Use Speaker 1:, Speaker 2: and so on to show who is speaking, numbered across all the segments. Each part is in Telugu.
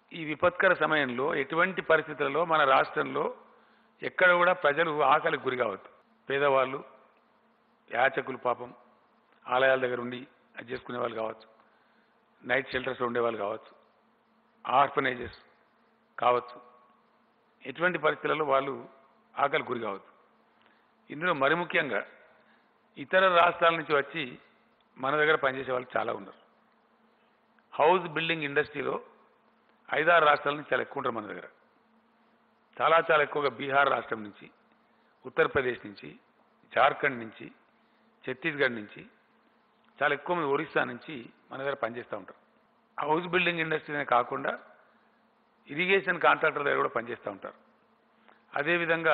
Speaker 1: ఈ విపత్కర సమయంలో ఎటువంటి పరిస్థితులలో మన రాష్ట్రంలో ఎక్కడ కూడా ప్రజలు ఆకలికి గురి కావద్దు పేదవాళ్ళు యాచకులు పాపం ఆలయాల దగ్గర ఉండి అది చేసుకునే వాళ్ళు కావచ్చు నైట్ షెల్టర్స్లో ఉండేవాళ్ళు కావచ్చు ఆర్ఫనేజెస్ కావచ్చు ఎటువంటి పరిస్థితులలో వాళ్ళు ఆకలి గురి కావద్దు ఇందులో మరి ముఖ్యంగా ఇతర రాష్ట్రాల నుంచి వచ్చి మన దగ్గర పనిచేసే వాళ్ళు చాలా ఉన్నారు హౌస్ బిల్డింగ్ ఇండస్ట్రీలో ఐదారు రాష్ట్రాల నుంచి చాలా ఎక్కువ ఉంటారు మన దగ్గర చాలా చాలా ఎక్కువగా బీహార్ రాష్ట్రం నుంచి ఉత్తరప్రదేశ్ నుంచి జార్ఖండ్ నుంచి ఛత్తీస్గఢ్ నుంచి చాలా ఎక్కువ మంది ఒరిస్సా నుంచి మన దగ్గర పనిచేస్తూ ఉంటారు హౌస్ బిల్డింగ్ ఇండస్ట్రీనే కాకుండా ఇరిగేషన్ కాంట్రాక్టర్ దగ్గర కూడా పనిచేస్తూ ఉంటారు అదేవిధంగా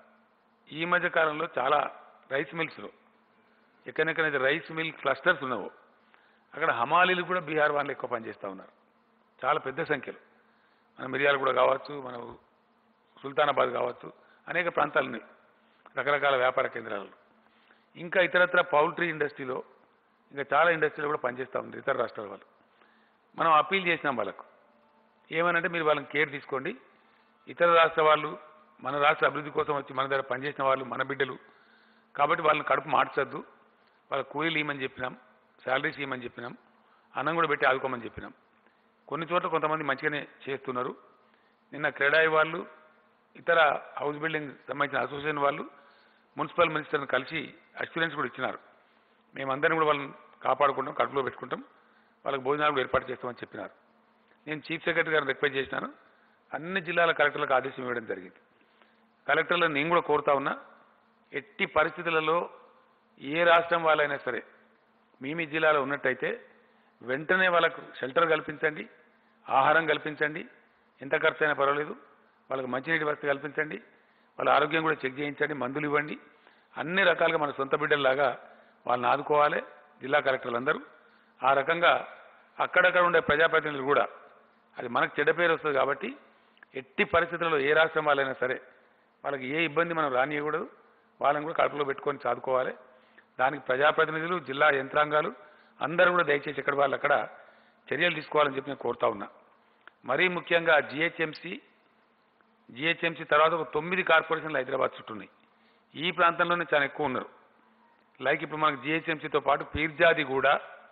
Speaker 1: ఈ మధ్య కాలంలో చాలా రైస్ మిల్స్లో ఎక్కడెక్కడైతే రైస్ మిల్ క్లస్టర్స్ ఉన్నావో అక్కడ హమాలీలు కూడా బీహార్ వాళ్ళు ఎక్కువ పనిచేస్తూ ఉన్నారు చాలా పెద్ద సంఖ్యలో మన మిరియాలు కూడా కావచ్చు మన సుల్తానాబాద్ కావచ్చు అనేక ప్రాంతాలు ఉన్నాయి రకరకాల వ్యాపార కేంద్రాలలో ఇంకా ఇతరత్ర పౌల్ట్రీ ఇండస్ట్రీలో ఇంకా చాలా ఇండస్ట్రీలో కూడా పనిచేస్తూ ఉంది ఇతర రాష్ట్రాల వాళ్ళు మనం అప్పీల్ చేసినాం వాళ్ళకు ఏమనంటే మీరు వాళ్ళని కేర్ తీసుకోండి ఇతర రాష్ట్ర వాళ్ళు మన రాష్ట్ర అభివృద్ధి కోసం వచ్చి మన దగ్గర పనిచేసిన వాళ్ళు మన బిడ్డలు కాబట్టి వాళ్ళని కడుపు మార్చొద్దు వాళ్ళ కూలీలు ఇవ్వమని చెప్పినాం శాలరీస్ ఇవ్వమని చెప్పినాం అన్నం కూడా పెట్టి ఆదుకోమని చెప్పినాం కొన్ని చోట్ల కొంతమంది మంచిగానే చేస్తున్నారు నిన్న క్రెడాయి వాళ్ళు ఇతర హౌస్ బిల్డింగ్ సంబంధించిన అసోసియేషన్ వాళ్ళు మున్సిపల్ మినిస్టర్ని కలిసి అష్యూరెన్స్ కూడా ఇచ్చినారు మేమందరం కూడా వాళ్ళని కాపాడుకుంటాం కడుపులో పెట్టుకుంటాం వాళ్ళకి భోజనాలు కూడా ఏర్పాటు చేస్తామని చెప్పినారు నేను చీఫ్ సెక్రటరీ గారిని రిక్వెస్ట్ చేసినాను అన్ని జిల్లాల కలెక్టర్లకు ఆదేశం ఇవ్వడం జరిగింది కలెక్టర్లను నేను కూడా కోరుతా ఉన్నా ఎట్టి పరిస్థితులలో ఏ రాష్ట్రం వాళ్ళైనా సరే మీ మీ జిల్లాలో ఉన్నట్టయితే వెంటనే వాళ్ళకు షెల్టర్ కల్పించండి ఆహారం కల్పించండి ఎంత ఖర్చు అయినా పర్వాలేదు వాళ్ళకి మంచినీటి వసతి కల్పించండి వాళ్ళ ఆరోగ్యం కూడా చెక్ చేయించండి మందులు ఇవ్వండి అన్ని రకాలుగా మన సొంత బిడ్డల్లాగా వాళ్ళని ఆదుకోవాలి జిల్లా కలెక్టర్లు అందరూ ఆ రకంగా అక్కడక్కడ ఉండే ప్రజాప్రతినిధులు కూడా అది మనకు చెడ్డ పేరు వస్తుంది కాబట్టి ఎట్టి పరిస్థితుల్లో ఏ రాష్ట్రం వాళ్ళైనా సరే వాళ్ళకి ఏ ఇబ్బంది మనం రానియకూడదు వాళ్ళని కూడా కడుపులో పెట్టుకొని చదువుకోవాలి దానికి ప్రజాప్రతినిధులు జిల్లా యంత్రాంగాలు అందరూ కూడా దయచేసి ఎక్కడ వాళ్ళు అక్కడ చర్యలు తీసుకోవాలని చెప్పి నేను కోరుతా ఉన్నా మరీ ముఖ్యంగా జిహెచ్ఎంసీ జిహెచ్ఎంసీ తర్వాత ఒక తొమ్మిది కార్పొరేషన్లు హైదరాబాద్ చుట్టూ ఉన్నాయి ఈ ప్రాంతంలోనే చాలా ఎక్కువ ఉన్నారు లైక్ ఇప్పుడు మనకు జిహెచ్ఎంసీతో పాటు పీర్జాదిగూడ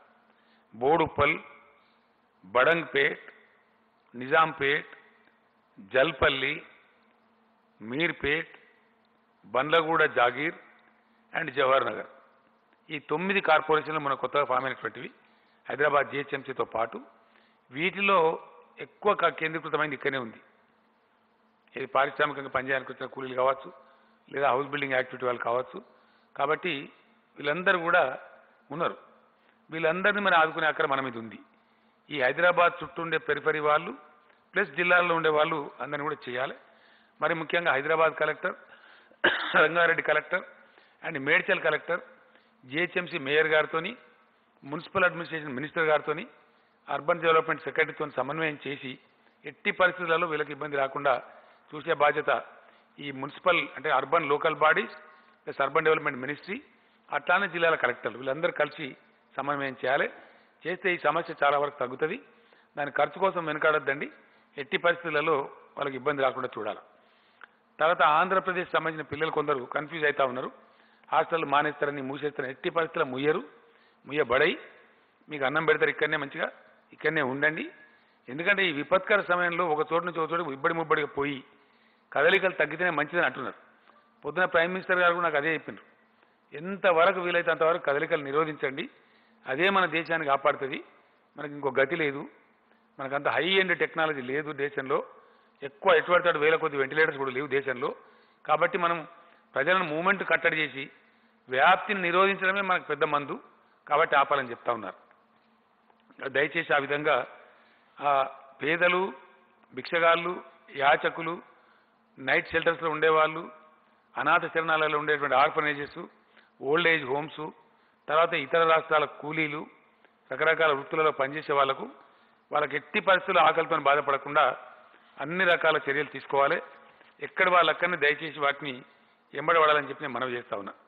Speaker 1: బోడుప్పల్ బడంగ్పేట్ నిజాంపేట్ జల్పల్లి మీర్పేట్ బండ్లగూడ జాగీర్ అండ్ జవహర్ నగర్ ఈ తొమ్మిది కార్పొరేషన్లు మన కొత్తగా ఫామ్ అయినటువంటివి హైదరాబాద్ జిహెచ్ఎంసీతో పాటు వీటిలో ఎక్కువ క- కేంద్రీకృతమైంది ఇక్కడనే ఉంది ఇది పారిశ్రామికంగా పనిచేయడానికి వచ్చిన కూలీలు కావచ్చు లేదా హౌస్ బిల్డింగ్ యాక్టివిటీ వాళ్ళు కావచ్చు కాబట్టి వీళ్ళందరూ కూడా ఉన్నారు వీళ్ళందరినీ మనం ఆదుకునే అక్కడ మన మీద ఉంది ఈ హైదరాబాద్ చుట్టూ ఉండే పెరిఫరీ వాళ్ళు ప్లస్ జిల్లాల్లో ఉండే వాళ్ళు అందరిని కూడా చేయాలి మరి ముఖ్యంగా Hyderabad collector Rangareddy collector and Medchal collector GHMC mayor గారితోని మున్సిపల్ అడ్మినిస్ట్రేషన్ మినిస్టర్ గారితోని అర్బన్ డెవలప్మెంట్ సెక్రటరీతో సమన్వయం చేసి ఎట్టి పరిస్థితులలో వీళ్ళకి ఇబ్బంది రాకుండా చూసే బాధ్యత ఈ మున్సిపల్ అంటే urban local bodies plus urban development ministry అట్లానే జిల్లాల కలెక్టర్లు వీళ్ళందరూ కలిసి సమన్వయం చేయాలి చేస్తే ఈ సమస్య చాలా వరకు తగ్గుతుంది దాని ఖర్చు కోసం వెనకాడొద్దండి ఎట్టి పరిస్థితులలో వాళ్ళకి ఇబ్బంది రాకుండా చూడాలి తర్వాత ఆంధ్రప్రదేశ్ సంబంధించిన పిల్లలు కొందరు కన్ఫ్యూజ్ అవుతా ఉన్నారు హాస్టల్ మానేస్తారని మూసేస్తారని ఎట్టి పరిస్థితుల్లో ముయ్యరు ముయ్యబడై మీకు అన్నం పెడతారు ఇక్కడనే మంచిగా ఇక్కడనే ఉండండి ఎందుకంటే ఈ విపత్కర సమయంలో ఒక చోటు నుంచి ఒక చోటు ఇబ్బడి ముబ్బడిగా పోయి కదలికలు తగ్గితేనే మంచిదని అంటున్నారు పొద్దున ప్రైమ్ మినిస్టర్ గారు కూడా నాకు అదే చెప్పినారు ఎంతవరకు వీలైతే అంతవరకు కదలికలు నిరోధించండి అదే మన దేశాన్ని కాపాడుతుంది మనకి ఇంకో గతి లేదు మనకంత హై ఎండ్ టెక్నాలజీ లేదు దేశంలో ఎక్కువ ఎటువంటి వేల కొద్ది వెంటిలేటర్స్ కూడా లేవు దేశంలో కాబట్టి మనం ప్రజలను మూమెంట్ కట్టడి చేసి వ్యాప్తిని నిరోధించడమే మనకు పెద్ద మందు కాబట్టి ఆపాలని చెప్తా ఉన్నారు దయచేసి ఆ విధంగా ఆ పేదలు భిక్షగాళ్ళు యాచకులు నైట్ షెల్టర్స్లో ఉండేవాళ్ళు అనాథ శరణాలలో ఉండేటువంటి ఆర్ఫనేజెస్ ఓల్డ్ ఏజ్ హోమ్స్ తర్వాత ఇతర రాష్ట్రాల కూలీలు రకరకాల వృత్తులలో పనిచేసే వాళ్లకు వాళ్ళకి ఎట్టి పరిస్థితుల్లో ఆకలితో బాధపడకుండా అన్ని రకాల చర్యలు తీసుకోవాలి ఎక్కడ వాళ్ళు అక్కడనే దయచేసి వాటిని ఎంబడబడాలని చెప్పి నేను మనవి చేస్తా ఉన్నా